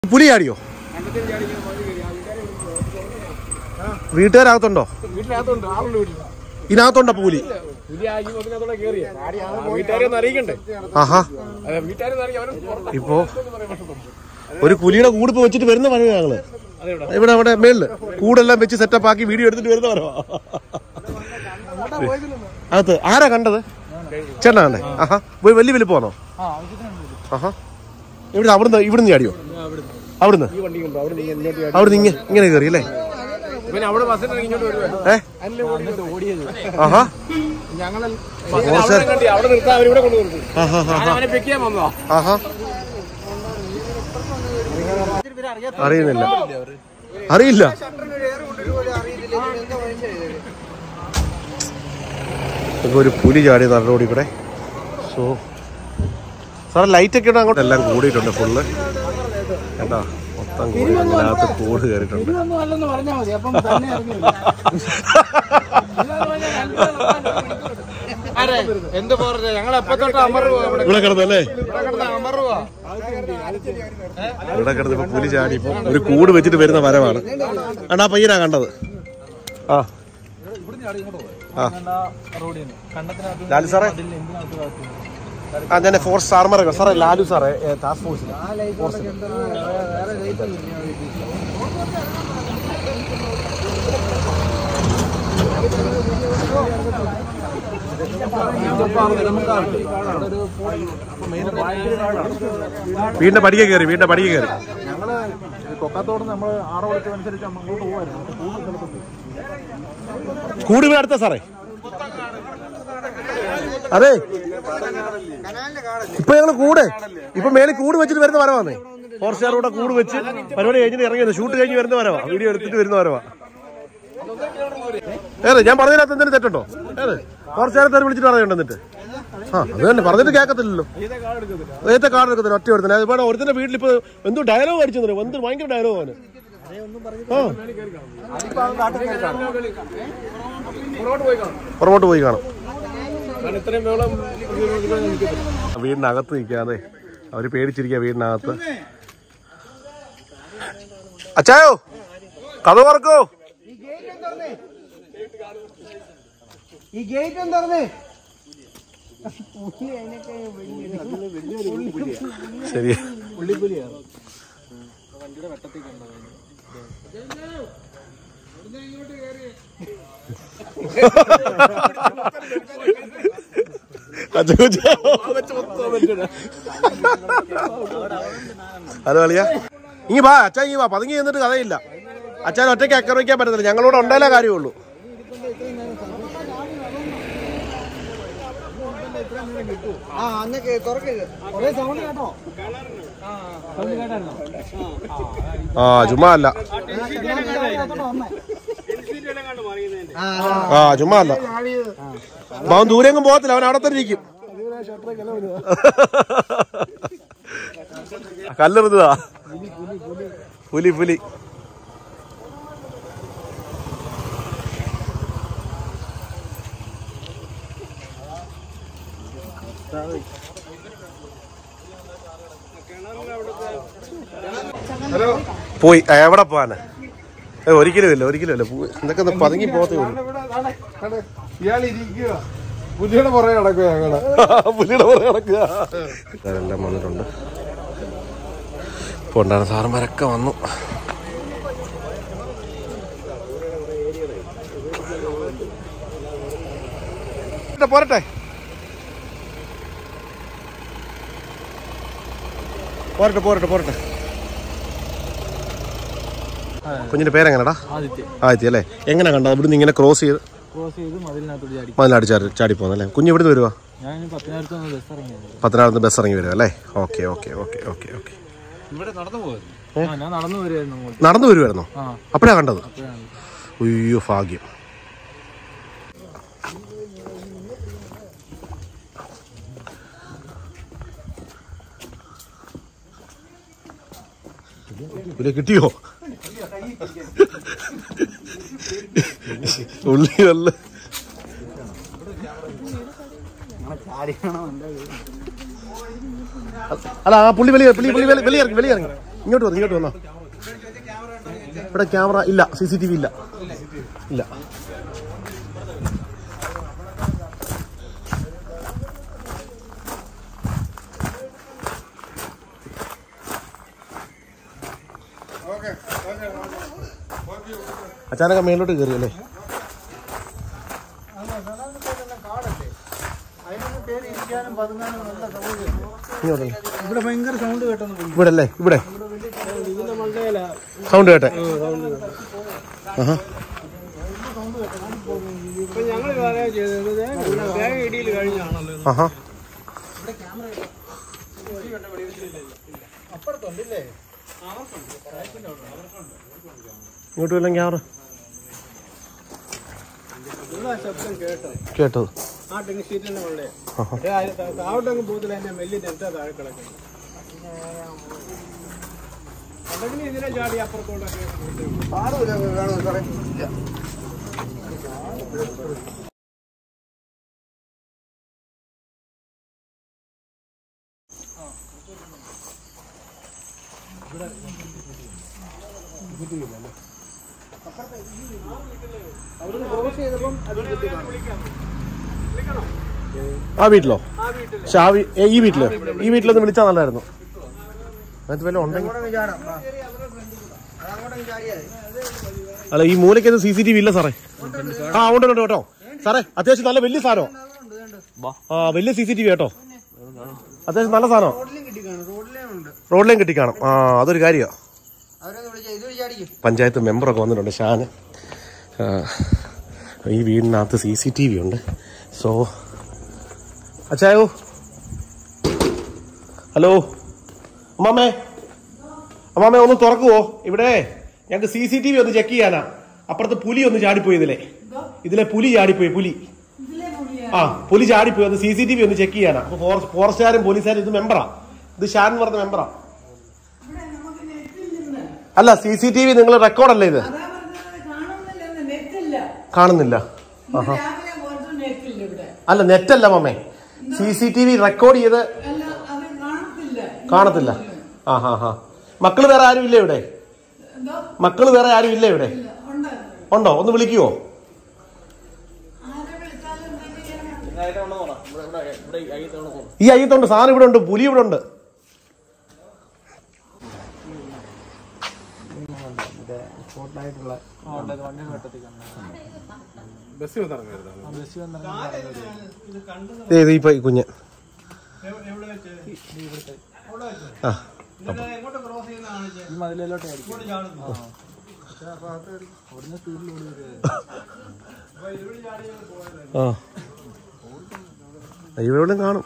പുലി ചാടിയോ വീട്ടുകാരകത്തുണ്ടോ വീട്ടിനകത്തുണ്ട് ആളുണ്ട് വീട്ടിൽ ഇതിനകത്തുണ്ടോ പുലി പുതിയ ആക്കി അതിനകത്തോടെ കയറിയ വീട്ടുകാരെ ഒന്ന് അറിയിക്കണ്ടേ ആഹാ അതെ വീട്ടുകാരെ ഒന്ന് അറിയിക്കും അവരും പുറത്ത് ഇപ്പോ ഒരു പുലിയുടെ കൂട് ഇപ്പൊ വെച്ചിട്ട് വരുന്ന വരവ് ഞങ്ങള് അതെവിടെ? ഇവിടെ അവിടെ മേളില് കൂടെല്ലാം വെച്ച് സെറ്റപ്പ് ആക്കി വീഡിയോ എടുത്തിട്ട് വരുന്ന വരവാ അകത്ത് ആരാ കണ്ടത് ചേട്ടനാ കണ്ടേ ആഹാ പോയി വലിയ വലിപ്പമാണോ ആഹാ ഇവിടെ അവിടുന്ന് ഇവിടുന്ന് ചാടിയോ അവിടുന്ന് ഈ വണ്ടി കണ്ടോ അവിടെ നീ ഇങ്ങോട്ട് ചാടി. അവിടുന്ന് ഇങ്ങനെ ഇങ്ങനെ കയറി അല്ലേ ഇവൻ അവിടെ ബസ്സിന് ഇങ്ങോട്ട് വരുവാ ഏ അല്ലേ ഓടിയത് ഓടിയത് ആഹാ ഞങ്ങൾ അവിടെ കണ്ടി അവിടെ നിർത്താൻ അവരിവിടെ കൊണ്ട് നിർത്തി ആഹാ ഞാൻ അവനെ പിക്ക് ചെയ്യാൻ വന്നതാ ആഹാ അറിയുന്നില്ല അറിയില്ല ഇപ്പൊ ഒരു പുലി ചാടി നടന്നോടി കൂടെ സോ സാറേ ലൈറ്റ് ഒക്കെ ഇടാൻ അങ്ങോട്ട് എല്ലാം കൂടിയിട്ടുണ്ട് ഫുള്ള് കേട്ടാ മൊത്തം കൂടി അതിനകത്ത് കൂട് കയറിയിട്ടുണ്ട് ഇതൊന്നും അല്ലെന്ന് പറഞ്ഞാൽ മതി അപ്പം തന്നെ അരെ എന്ത് പറഞ്ഞ ഞങ്ങൾ എപ്പോ തൊട്ട് അമർവോ ഇവിടെ ഇവിടെ കിടന്നല്ലേ ഇവിടെ കിടന്ന് അമർവാ ഇവിടെ കിടന്ന് ഇപ്പൊ പുലി ചാടി ഇപ്പൊ ഒരു കൂട് വെച്ചിട്ട് വരുന്ന വരവാണ് അണ്ണാ പയ്യനാ കണ്ടത് ആ ആ ലാലു സാറേ ആ ഞാൻ ഫോറസ്റ്റ് ആർമറൊക്കെ സാറേ ലാലു സാറേ ഏ, ടാസ്ക് ഫോഴ്സിൽ വീടിന്റെ പടിയെ കയറി വീടിന്റെ പടിയെ കയറി ഞങ്ങള് കൊക്കത്തോട് നമ്മൾ ആറ് വിളിച്ചതനുസരിച്ച് അങ്ങോട്ട് പോകുമായിരുന്നു കൂടി ഇവിടെ അടുത്ത സാറേ അതെ ഇപ്പൊ ഞങ്ങള് കൂടെ ഇപ്പൊ മേളിൽ കൂട് വെച്ചിട്ട് വരുന്ന വരവാന്നേ ഫോറസ്റ്റുകാർ കൂടെ കൂട് വെച്ച് പരിപാടി കഴിഞ്ഞിട്ട് ഇറങ്ങിയത് ഷൂട്ട് കഴിഞ്ഞ് വരുന്ന വരവാ വീഡിയോ എടുത്തിട്ട് വരുന്ന വരവാ ഏത് ഞാൻ പറഞ്ഞതിനകത്ത് എന്തെങ്കിലും തെറ്റുണ്ടോ ഏത് ഫോറസ്റ്റുകാരെ വിളിച്ചിട്ട് പറയുന്നുണ്ട് എന്നിട്ട് ആ അത് തന്നെ പറഞ്ഞിട്ട് കേൾക്കത്തില്ലല്ലോ ഏത്തെ കാർഡ് എടുക്കത്തില്ല ഒറ്റ ഒരുത്തന്നെ ഇവിടെ ഒരുത്തന്റെ വീട്ടിൽ ഇപ്പൊ എന്തോ ഡയലോഗ് അടിച്ചു എന്ത് ഭയങ്കര ഡയലോഗ് ആണ് ആ പുറകോട്ട് പോയി കാണും പുറകോട്ട് പോയി കാണാം കാരണം ഇത്രയും വെള്ളം വീടിനകത്ത് നിൽക്കാതെ അവര് പേടിച്ചിരിക്കുക വീടിനകത്ത് അച്ചായോ കഥ പറക്കോ ഈ ഗേറ്റ് ഒന്ന് തുറന്നേ ശരി ഹലോ അളിയ ഇങ്ങി വാ അച്ഛൻ ഇങ്ങി വാ പതുങ്ങി എന്നിട്ട് കഥയില്ല അച്ഛൻ ഒറ്റയ്ക്ക് ആക്രമിക്കാൻ പറ്റത്തില്ല ഞങ്ങളോട് ഉണ്ടായാലേ കാര്യമുള്ളൂ ആ അന്നൊക്കെ തുറക്കരുത് ഒരേ സൗണ്ട് കേട്ടോ ആ ചുമ്മാ അല്ല ആ ചുമ്മാ അല്ല അപ്പൊ അവൻ ദൂരെങ്ങും പോകത്തില്ല അവൻ അവിടെ തന്നെ ഇരിക്കും കല്ലെറുന്നതാ പുലി പുലി പോയി ആ, എവിടെ പോവാന് ഏ, ഒരിക്കലും ഇല്ല ഒരിക്കലും ഇല്ല പോ- ഇതൊക്കെ ഒന്ന് പതുങ്ങി പോകത്തേ ഉള്ളൂ ഇയാൾ ഇരിക്കുക പുലിയുടെ പുറകെ നടക്കുക ഞങ്ങള് പുലിയുടെ പുറകെ നടക്കുക എല്ലാം വന്നിട്ടുണ്ട് ഇപ്പോൾ ഉണ്ടായിരുന്ന സാറന്മാരൊക്കെ വന്നു പോരട്ടെ പോരട്ടെ പോരട്ടെ പോരട്ടെ കുഞ്ഞിന്റെ പേരെങ്ങനെടാ ആദിത്യം ആദ്യത്തെ അല്ലേ എങ്ങനെ കണ്ടത് ഇവിടുന്ന് ഇങ്ങനെ ക്രോസ് ചെയ്ത് ക്രോസ് ചെയ്ത് മതിലിനകത്തോട് ചാടി മതിലാടി ചാടി ചാടി പോകുന്നല്ലേ കുഞ്ഞ് ഇവിടുന്ന് വരുവാ ഞാൻ പത്തിനായിരത്തി ഒന്ന് ബസ് ഇറങ്ങിയത് പത്തനാപുരത്ത് ബസ് ഇറങ്ങി വരും അല്ലേ okay okay okay okay okay ഇവിടെ നടന്നു പോയത് ആ ഞാൻ നടന്നു വരുമായിരുന്നു അങ്ങോട്ട് നടന്നു വരുമായിരുന്നോ ആ അപ്പോഴാ കണ്ടത് അപ്പോഴാണ് അയ്യോ ഭാഗ്യം പുലിയെ കിട്ടിയോ ഉള്ളി നല്ല അല്ല ആ പുള്ളി വെളി പുള്ളി പുള്ളി വെളി- വെളിയിറങ്ങി വെളിയിറങ്ങി ഇങ്ങോട്ട് വന്നു ഇങ്ങോട്ട് വന്നോ ഇവിടെ ക്യാമറ ഇല്ല സി സി ടി വി ഇല്ല ഇല്ല അച്ഛനൊക്കെ മേലോട്ട് കയറിയല്ലേ ഇങ്ങോട്ടല്ലേ ഇവിടെ ഭയങ്കര സൗണ്ട് കേട്ടെന്ന് ഇവിടെ അല്ലേ ഇവിടെ സൗണ്ട് കേട്ടെ ആഹാ ഇപ്പൊ ഞങ്ങൾ ചെയ്തത് വേഗം ഇടിയിൽ കഴിഞ്ഞാണല്ലോ ആഹാ അപ്പുറത്തുണ്ടല്ലേ ഇങ്ങോട്ട് വല്ലതും ക്യാമറ എല്ലാ ശബ്ദം കേട്ടോ കേട്ടത് ആ ടെങ്ങ് ഷീറ്റിന്റെ വെള്ളേ ആഹാ താവട്ടങ്ങ് പോകത്തില്ല എന്നെ മെല്ലി നെറ്റാ താഴെ കിടക്കുന്നത് അല്ലെങ്കിൽ ഇതിനെ ചാടി അപ്പുറത്തോട്ടൊക്കെ അവിടുന്ന് ക്രോസ് ചെയ്തപ്പം അത് കിട്ടി കാണും. ആ വീട്ടിലോ ആ വീട്ടില് പക്ഷെ ആ വീ- ഏ, ഈ വീട്ടില് ഈ വീട്ടിലൊന്ന് വിളിച്ചാൽ നല്ലായിരുന്നു അതിനകത്ത് വല്ല ഉണ്ടെങ്കിൽ അല്ല ഈ മൂലയ്ക്ക് സി സി ടി വി ഇല്ല സാറേ ആ ഉണ്ട് ഉണ്ട് കേട്ടോ സാറേ അത്യാവശ്യം നല്ല വലിയ സാധനം ആ വലിയ സി സി ടി വി കേട്ടോ അത്യാവശ്യം നല്ല സാധനം റോഡിലും കിട്ടി കാണും റോഡിലേ ഉണ്ട് റോഡിലേയും കിട്ടിക്കാണും ആ അതൊരു കാര്യമാണ് അവരൊന്ന് വിളിച്ചാൽ ഇത് വിചാരിക്കും പഞ്ചായത്ത് മെമ്പറൊക്കെ വന്നിട്ടുണ്ട് ഷാന് ആ, ഈ വീടിനകത്ത് സി സി ടി വി ഉണ്ട് സോ അച്ചായോ ഹലോ അമ്മാമേ അമ്മാമേ ഒന്ന് തുറക്കുവോ ഇവിടെ ഞങ്ങൾക്ക് സി സി ടി വി ഒന്ന് ചെക്ക് ചെയ്യാനാ അപ്പുറത്ത് പുലി ഒന്ന് ചാടിപ്പോയി ഇതിലെ ഇതിലെ പുലി ചാടിപ്പോയി പുലി ആ പുലി ചാടിപ്പോയി ഒന്ന് സി സി ടി വി ഒന്ന് ചെക്ക് ചെയ്യാനാ അപ്പൊ ഫോറ- ഫോറസ്റ്റുകാരും പോലീസുകാരും ഇത് മെമ്പറാ ഇത് ഷാൻ എന്ന് പറഞ്ഞ മെമ്പറാ അല്ല സി സി ടി വി നിങ്ങൾ റെക്കോർഡല്ലേ ഇത് അതാ പറഞ്ഞത് കാണുന്നില്ലെന്ന് നെറ്റില്ല കാണുന്നില്ല ഇന്ന് രാവിലെ കുറച്ച് നെറ്റില്ല ഇവിടെ അല്ല നെറ്റല്ല മമ്മേ C C T V record ചെയ്ത് അല്ല അത് കാണത്തില്ല കാണത്തില്ല ആ ഹാ ഹാ മക്കള് വേറെ ആരും ഇല്ല ഇവിടെ എന്തോ മക്കള് വേറെ ആരും ഇല്ല ഇവിടെ ഇല്ല ഉണ്ട് ഉണ്ടോ ഒന്ന് വിളിക്കുവോ ആരെ വിളിച്ചാലും എന്തെങ്കിലും ഈ അയ്യത്തുണ്ട് സാധനം ഇവിടെ ഉണ്ട് പുലി ഇവിടെ ഉണ്ട് ബസ് വന്നിറങ്ങരുത് ദേ, ദേ ഇപ്പൊ ഈ കുഞ്ഞ് എവിടെ വെച്ച് ആ എന്നിട്ട് എങ്ങോട്ട് ക്രോസ് ചെയ്യുന്ന കാണിച്ചേ ഈ മതിലോട്ട് ഇങ്ങോട്ട് ചാടുന്നു ആ ഇവിടെ കാണും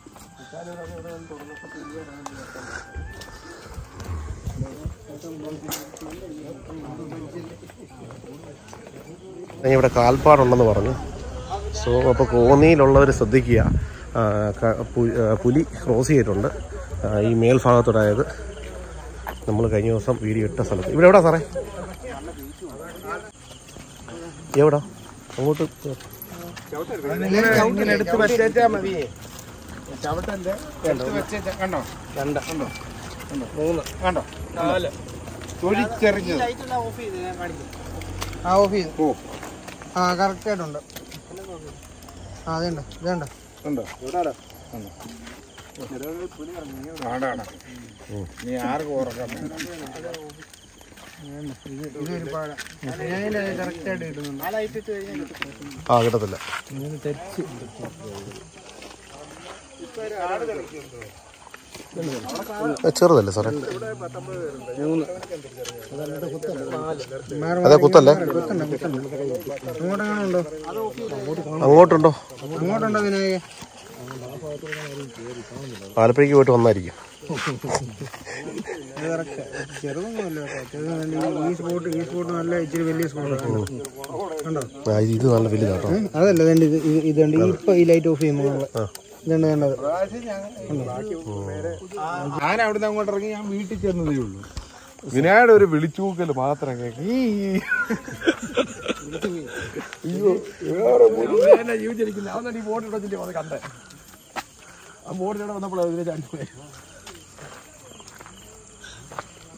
ഇവിടെ കാൽപ്പാടുണ്ടെന്ന് പറഞ്ഞു സോ അപ്പോൾ കോന്നിയിലുള്ളവർ ശ്രദ്ധിക്കുക ആ, ക- പു- ആ, പുലി ക്രോസ് ചെയ്തിട്ടുണ്ട് ആ, ഈ മേൽഭാഗത്തോടായത് നമ്മൾ കഴിഞ്ഞ ദിവസം വീഡിയോ ഇട്ട സ്ഥലത്ത് ഇവിടെ എവിടാ സാറേ എവിടാ അങ്ങോട്ട് ഇങ്ങനെ എടുത്ത് വെച്ചേച്ചാ മതിയേ ചവിട്ടന്റെ എടുത്ത് വെച്ചേച്ചാ കണ്ടോ രണ്ട് കണ്ടോ കണ്ടോ മൂന്ന് കണ്ടോ നാല് തൊഴിച്ചെറിഞ്ഞത് ഓഫ് ചെയ്ത് ഞാൻ കാണിക്കും ആ ഓഫ് ചെയ്തു ഓ ആ കറക്റ്റ് ആയിട്ടുണ്ട് ആ അതുണ്ട് ഇതുണ്ട് ഉണ്ടോ കണ്ടോ ആടാണ് നീ ആർക്ക് ഉറക്കാം ഇതൊരു പാട കറക്റ്റ് ആയിട്ട് കിട്ടുന്നുണ്ട് ആ ലൈറ്റ് ഇട്ട് കഴിഞ്ഞാൽ ആ കിട്ടത്തില്ല ആ, ചെറുതല്ലേ സാറേ അതെ കുത്തല്ലേ അങ്ങോട്ടെങ്ങനെ ഉണ്ടോ അങ്ങോട്ടുണ്ടോ അങ്ങോട്ടുണ്ടോ വിനായക ആലപ്പുഴയ്ക്ക് പോയിട്ട് വന്നായിരിക്കും അത് കറക്റ്റ് ചെറുതൊന്നുമല്ല കേട്ടോ ചെറുത് ഈ സ്പോട്ട് ഈ സ്പോട്ട് നല്ല ഇച്ചിരി വലിയ സ്പോട്ടാണ് കണ്ടോ ആ, ഇത് ഇത് നല്ല വലുതാട്ടോ ഉം, അതല്ല ഇതുണ്ട് ഇത് ഇത് ഇതുണ്ട് ഈ ഇപ്പൊ ഈ ലൈറ്റ് ഓഫ് ചെയ്യുമ്പോൾ ഇതുണ്ട് കണ്ടത് ഞാൻ അവിടുന്ന് അങ്ങോട്ട് ഇറങ്ങി ഞാൻ വീട്ടിൽ ചെന്നതേ ഉള്ളൂ വിനായുടെ ഒരു വിളിച്ചൂക്കൽ മാത്രം കേൾക്കി അയ്യോ വേറെ ജീവിച്ചിരിക്കില്ല അവന്നെ ഈ ബോട്ട് ഇടച്ചിട്ട് വന്ന് കണ്ടേ ആ ബോട്ടിലൂടെ വന്നപ്പോൾ അതിനെ ചാടിപ്പോയി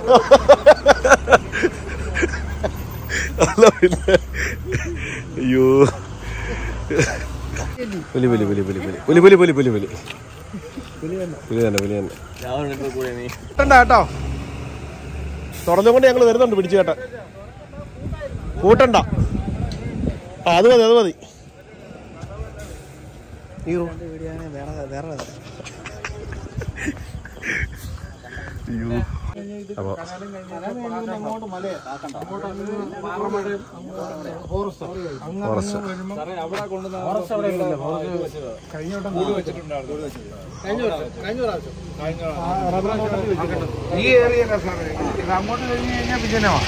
അല്ല പിന്നെ അയ്യോ പുലി പുലി പുലി പുലി പുലി പുലി പുലി പുലി പുലി പുലി പുലി തന്നെ പുലി തന്നെ കൂട്ടണ്ട കേട്ടോ തുറന്നുകൊണ്ട് ഞങ്ങൾ വരുന്നുണ്ട് പിടിച്ചു കേട്ട കൂട്ടണ്ട ആ അത് മതി അത് മതി ഈ റോ- അയ്യോ അപ്പൊ ഫോറസ്റ്റ് ഈ ഏരിയ ഇത് അങ്ങോട്ട് കഴിഞ്ഞ് കഴിഞ്ഞാൽ വിജയനമാണ്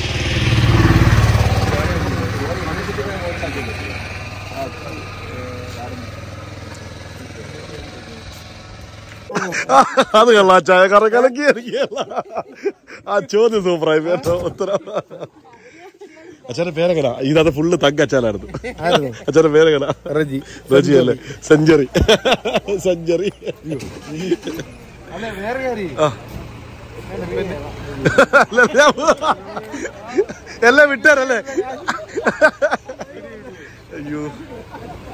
അത് കള്ള ചായ കറ കലക്കി ഇറങ്ങിയല്ല ആ ചോദ്യം സൂപ്പറായി കേട്ടോ ഉത്തരം അച്ഛന്റെ പേരെങ്ങനാ ഇതിനകത്ത് ഫുള്ള് തങ്ക അച്ഛനായിരുന്നു അച്ഛന്റെ പേരെങ്ങനാ റജി റജി അല്ലേ സെഞ്ചുറി സെഞ്ചുറി അല്ലെ വേറെ കാര്യം എല്ലാം വിട്ടാരല്ലേ അയ്യോ